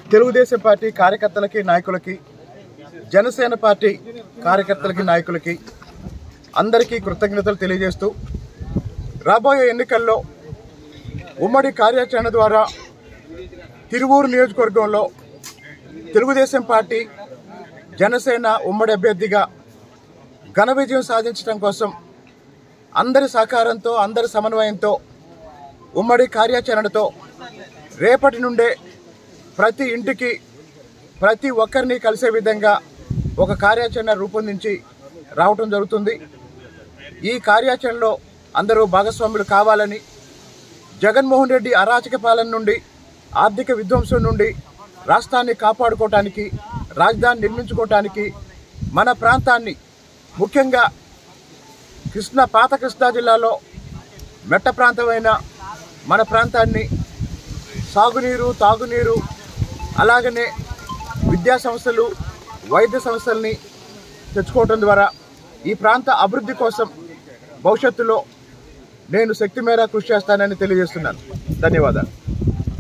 Telugu Desam party కార్యకర్తలకి నాయకులకి Janasena party కార్యకర్తలకి నాయకులకి అందరికీ కృతజ్ఞతలు తెలియజేస్తూ రాబోయే ఎన్నికల్లో ఉమ్మడి కార్యాచరణ ద్వారా తిరువూరు నియోజకవర్గంలో తెలుగుదేశం పార్టీ జనసేన ఉమ్మడి అభ్యర్థిగా ఘన విజయం సాధించడం కోసం అందరి సహకారంతో అందరి సమన్వయంతో ఉమ్మడి కార్యాచరణతో రేపటి నుండే ప్రతి ఇంటికి ప్రతి ఒక్కరిని కలిసే విధంగా ఒక కార్యాచరణ రూపొందించి రావటం జరుగుతుంది ఈ కార్యాచరణలో అందరూ భాగస్వాములు కావాలని జగన్మోహన్ రెడ్డి అరాచక పాలన నుండి ఆర్థిక విధ్వంసం నుండి రాష్ట్రాన్ని కాపాడుకోవటానికి రాజధాని నిర్మించుకోవటానికి మన ప్రాంతాన్ని ముఖ్యంగా కృష్ణా పాత కృష్ణా జిల్లాలో మెట్ట ప్రాంతమైన మన ప్రాంతాన్ని సాగునీరు తాగునీరు అలాగనే విద్యా సంస్థలు వైద్య సంస్థల్ని తెచ్చుకోవటం ద్వారా ఈ ప్రాంత అభివృద్ధి కోసం భవిష్యత్తులో నేను శక్తి మేర కృషి చేస్తానని తెలియజేస్తున్నాను ధన్యవాదాలు